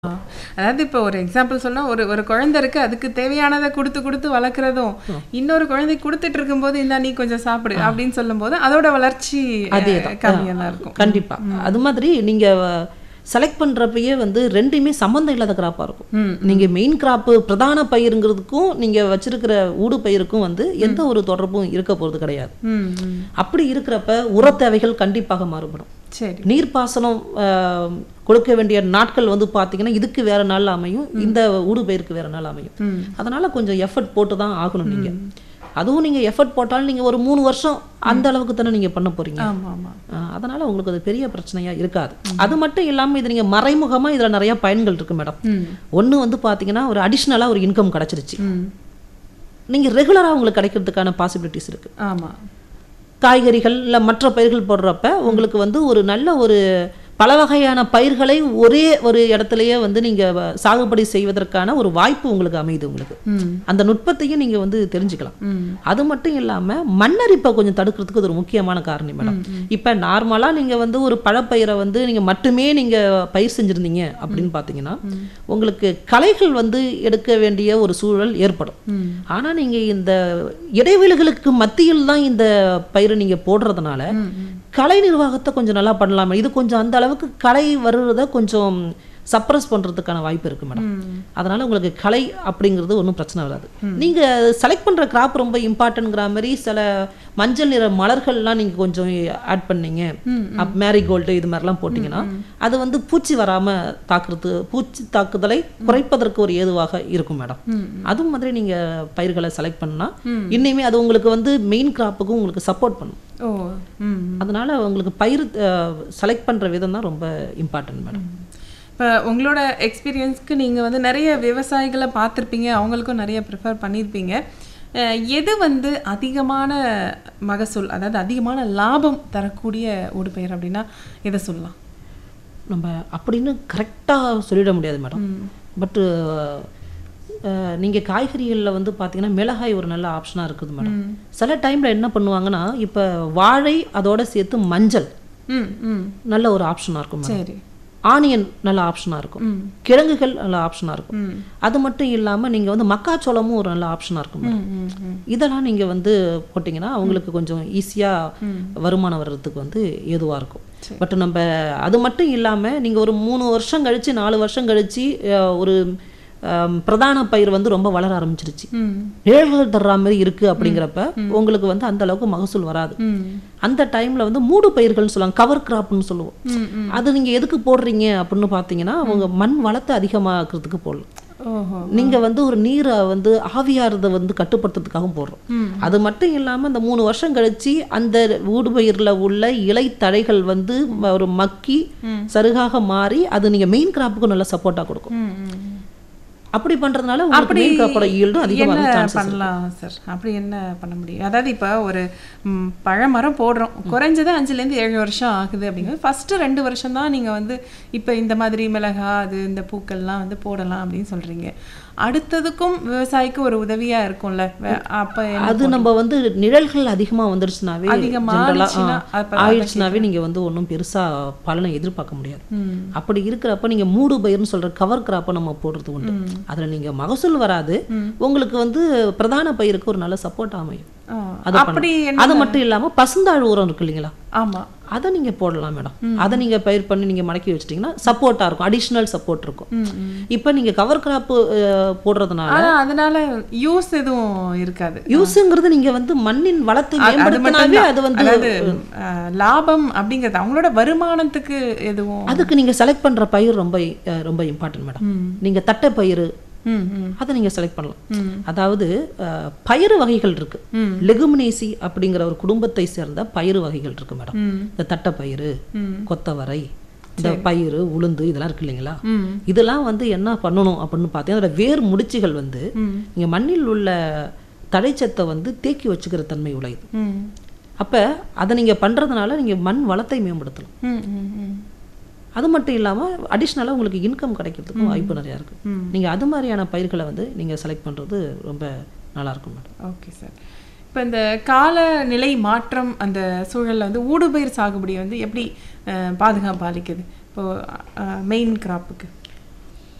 அதாவது இப்போ ஒரு எக்ஸாம்பிள் சொன்னா ஒரு ஒரு குழந்தை இருக்கு அதுக்கு தேவையானதை கொடுத்து கொடுத்து வளர்க்குறதும் இன்னொரு குழந்தைக்கு கொடுத்துட்டு இருக்கும்போது இந்தா நீ கொஞ்சம் சாப்பிடு அப்படின்னு சொல்லும்போது அதோட வளர்ச்சி அதேதான். கம்மியாக தான் இருக்கும் கண்டிப்பா அது மாதிரி நீங்க செலக்ட் பண்றப்பயே வந்து ரெண்டுமே சம்மந்தம் இல்லாத கிராப்பா இருக்கும் ம். நீங்க மெயின் கிராப்பு பிரதான பயிருங்கிறதுக்கும் நீங்க வச்சிருக்கிற ஊடு பயிருக்கும் வந்து எந்த ஒரு தொடர்பும் இருக்க போறது கிடையாது ம் ம். அப்படி இருக்கிறப்ப உர தேவைகள் கண்டிப்பாக மாறுபடும் சரி நீர்ப்பாசனம் ஆஹ், கொடுக்க வேண்டிய நாட்கள் வந்து பார்த்தீங்கன்னா இதுக்கு வேற நாள் அமையும் இந்த ஊடு பயிருக்கு வேற நாள் அமையும் ம் அதனால கொஞ்சம் எஃபர்ட் போட்டு தான் ஆகணும் நீங்க அதுவும் நீங்க எஃபர்ட் போட்டாலும் நீங்க ஒரு மூணு வருஷம் அந்த அளவுக்கு தானே நீங்க பண்ண போறீங்க ஆமா ஆமா ஆஹ் அதனால உங்களுக்கு அது பெரிய பிரச்சனையா இருக்காது அது மட்டும் இல்லாம இது நீங்க மறைமுகமா இதுல நிறைய பயன்கள் இருக்கு மேடம் ம் ஒண்ணு வந்து பாத்தீங்கன்னா ஒரு அடிஷ்னலா ஒரு இன்கம் கிடைச்சிருச்சு ம் நீங்க ரெகுலரா உங்களுக்கு கிடைக்கிறதுக்கான பாசிபிலிட்டிஸ் இருக்கு ஆமா காய்கறிகள் இல்ல மற்ற பயிர்கள் போடுறப்ப உங்களுக்கு வந்து ஒரு நல்ல ஒரு பல வகையான பயிர்களை ஒரே ஒரு இடத்துலயே வந்து நீங்க வ- சாகுபடி செய்வதற்கான ஒரு வாய்ப்பு உங்களுக்கு அமையுது உங்களுக்கு ம் அந்த நுட்பத்தையும் நீங்க வந்து தெரிஞ்சுக்கலாம் ம் அது மட்டும் இல்லாம மண்ணரிப்பை கொஞ்சம் தடுக்கிறதுக்கு அது ஒரு முக்கியமான காரணம் மேடம் இப்ப நார்மலா நீங்க வந்து ஒரு பழப்பயிரை வந்து நீங்க மட்டுமே நீங்க பயிர் செஞ்சிருந்தீங்க அப்படின்னு பாத்தீங்கன்னா உங்களுக்கு களைகள் வந்து எடுக்க வேண்டிய ஒரு சூழல் ஏற்படும் ம் ஆனா நீங்க இந்த இடைவெளிகளுக்கு மத்தியில் தான் இந்த பயிரை நீங்க போடுறதுனால ம் ம் கலை நிர்வாகத்தை கொஞ்சம் நல்லா பண்ணலாமே இது கொஞ்சம் அந்த அளவுக்கு கலை வருவதை கொஞ்சம் சப்ரஸ் பண்றதுக்கான வாய்ப்பு இருக்கு மேடம் ம் அதனால உங்களுக்கு கலை அப்படிங்கிறது ஒன்றும் பிரச்சனை வராது நீங்க செலக்ட் பண்ற கிராப் ரொம்ப இம்பார்ட்டன்ட்ங்கிற மாதிரி சில மஞ்சள் நிற மலர்கள்லாம் நீங்க கொஞ்சம் ஆட் பண்ணீங்க ம், அப் மேரிகோல்டு இது மாதிரிலாம் போட்டிங்கன்னா அது வந்து பூச்சி வராம தாக்குறது பூச்சி தாக்குதலை குறைப்பதற்கு ஒரு ஏதுவாக இருக்கும் மேடம் ம் அது மாதிரி நீங்க பயிர்களை செலக்ட் பண்ணா ம். இன்னுமே அது உங்களுக்கு வந்து மெயின் கிராப்புக்கும் உங்களுக்கு சப்போர்ட் பண்ணும் ஓ ம் ம். அதனால உங்களுக்கு பயிர் செலக்ட் பண்ற விதம் தான் ரொம்ப இம்பார்ட்டன்ட் மேடம் இப்போ உங்களோட எக்ஸ்பீரியன்ஸ்க்கு நீங்கள் வந்து நிறைய விவசாயிகளை பார்த்துருப்பீங்க அவங்களுக்கும் நிறைய ப்ரிஃபர் பண்ணியிருப்பீங்க அஹ் எது வந்து அதிகமான மகசூல் அதாவது அதிகமான லாபம் தரக்கூடிய ஊடுபயிர் அப்படின்னா எதை சொல்லலாம் நம்ம அப்படின்னு கரெக்டாக சொல்லிட முடியாது மேடம் ம் பட்டு நீங்கள் காய்கறிகளில் வந்து பார்த்தீங்கன்னா மிளகாய் ஒரு நல்ல ஆப்ஷனாக இருக்குது மேடம் ம். சில டைமில் என்ன பண்ணுவாங்கன்னா இப்போ வாழை அதோட சேர்த்து மஞ்சள் ம் ம் நல்ல ஒரு ஆப்ஷனாக இருக்கும் மேடம் சரி ஆனியன் நல்ல ஆப்ஷனாக இருக்கும் ம் கிழங்குகள் நல்ல ஆப்ஷனாக இருக்கும் ம் அது மட்டும் இல்லாமல் நீங்கள் வந்து மக்காச்சோளமும் ஒரு நல்ல ஆப்ஷனாக இருக்கும் மேடம் ம் ம் ம் இதெல்லாம் நீங்கள் வந்து போட்டிங்கன்னா அவங்களுக்கு கொஞ்சம் ஈஸியாக வருமானம் வர்றதுக்கு வந்து ஏதுவாக இருக்கும் சரி. பட் நம்ம அது மட்டும் இல்லாமல் நீங்கள் ஒரு மூணு வருஷம் கழிச்சு நாலு வருஷம் கழிச்சு அஹ், ஒரு அஹ், பிரதான பயிர் வந்து ரொம்ப வளர ஆரம்பிச்சிருச்சு ம் நிழல்கள் தர்ற மாதிரி இருக்கு அப்படிங்கிறப்ப உங்களுக்கு வந்து அந்த அளவுக்கு மகசூல் வராது ம் அந்த டைம்ல வந்து மூடு பயிர்கள்னு சொல்லுவாங்க கவர் கிராப்னு சொல்லுவோம் ம் ம் அது நீங்க எதுக்கு போடுறீங்க அப்படின்னு பார்த்தீங்கன்னா அவங்க மண் வளத்தை அதிகமாக்குறதுக்கு போடலாம் ஓஹோ நீங்க வந்து ஒரு நீரை வந்து ஆவியாரதை வந்து கட்டுப்படுத்துறதுக்காகவும் போடுறோம் ம் அது மட்டும் இல்லாம இந்த மூணு வருஷம் கழிச்சு அந்த ஊடுபயிர்ல உள்ள இலை தழைகள் வந்து ம- ஒரு மக்கி ம். சருகாக மாறி அது நீங்க மெயின் கிராப்புக்கு நல்ல சப்போர்ட்டா கொடுக்கும் ம் ம் அப்படி பண்றதுனால உங்களுக்கு மெயின் கிராப்போட ஈல்டும் அதிகமாக என்ன சான்சஸ் பண்ணலாம் சார் அப்படி என்ன பண்ண முடியும் அதாவது இப்போ ஒரு ம், பழமரம் போடுறோம் குறைஞ்சது அஞ்சுலேருந்து ஏழு வருஷம் ஆகுது அப்படிங்கிறது ஃபர்ஸ்ட் ரெண்டு வருஷம் தான் நீங்கள் வந்து இப்போ இந்த மாதிரி மிளகா அது இந்த பூக்கள்லாம் வந்து போடலாம் அப்படின்னு சொல்றீங்க அடுத்ததுக்கும் விவசாயிக்கு ஒரு உதவியா இருக்கும்ல வே- அப்ப என்ன அது நம்ம வந்து நிழல்கள் அதிகமா வந்துருச்சுனாவே அதிகமா general ஆ, ஆச்சுன்னா, ஆ, அப்ப ஆயிடுச்சுனாவே நீங்க வந்து ஒண்ணும் பெருசா பலனை எதிர்பார்க்க முடியாது ம் அப்படி இருக்கிறப்ப நீங்க மூடு பயிர்னு சொல்ற கவர் கிராப்பை நம்ம போடுறது உண்டு அதுல நீங்க மகசூல் வராது உங்களுக்கு வந்து பிரதான பயிருக்கு ஒரு நல்ல சப்போர்ட் அமையும் ஆ, அது அப்படி என்ன அது மட்டும் இல்லாம பசுந்தாழ் உரம் இருக்கு இல்லைங்களா ஆமா அதை நீங்க போடலாம் மேடம் அதை நீங்க பயிர் பண்ணி நீங்க மடக்கி வச்சிட்டீங்கன்னா சப்போர்ட்டா இருக்கும் அடிஷ்னல் சப்போர்ட் இருக்கும் ம் ம் இப்போ நீங்க கவர் கிராப் போடுறதுனால ஆனா அதனால யூஸ் எதுவும் இருக்காது யூஸுங்கிறது நீங்க வந்து மண்ணின் வளத்தை அது- அது மேம்படுத்தினாவே மட்டும்தான். அது வந்து அதாவது அஹ், லாபம் அப்படிங்கிறது அவங்களோட வருமானத்துக்கு எதுவும் அதுக்கு நீங்க செலக்ட் பண்ற பயிர் ரொம்ப அஹ், ரொம்ப இம்பார்ட்டன்ட் மேடம் ம் நீங்க தட்டை பயிர் ம் ம் அதை நீங்க செலக்ட் பண்ணலாம் ம் அதாவது அஹ், பயிறு வகைகள் இருக்கு ம். லெகுமினேசி அப்படிங்கிற ஒரு குடும்பத்தை சேர்ந்த பயிறு வகைகள் இருக்கு மேடம் ம் இந்த தட்டைப்பயிறு ம் கொத்தவரை இந்த பயிறு உளுந்து இதெல்லாம் இருக்கு இல்லைங்களா ம் இதெல்லாம் வந்து என்ன பண்ணணும் அப்படின்னு பார்த்தீங்கன்னா அதோட வேர் முடிச்சுகள் வந்து ம் நீங்க மண்ணில் உள்ள தடைச்சத்தை வந்து தேக்கி வச்சுக்கிற தன்மை உடையது ம் அப்ப அதை நீங்க பண்றதுனால நீங்க மண் வளத்தை மேம்படுத்தலாம் ம் ம் ம் அது மட்டும் இல்லாம அடிஷ்னலாக உங்களுக்கு இன்கம் கிடைக்கிறதுக்கும் வாய்ப்பு நிறையா இருக்கு ம். நீங்க அது மாதிரியான பயிர்களை வந்து நீங்க செலக்ட் பண்றது ரொம்ப நல்லா இருக்கும் மேடம் ஓகே சார் இப்போ இந்த காலநிலை மாற்றம் அந்த சூழல்ல வந்து ஊடுபயிர் சாகுபடி வந்து எப்படி அஹ், பாதுகாப்பு அளிக்குது இப்போ மெயின் கிராப்புக்கு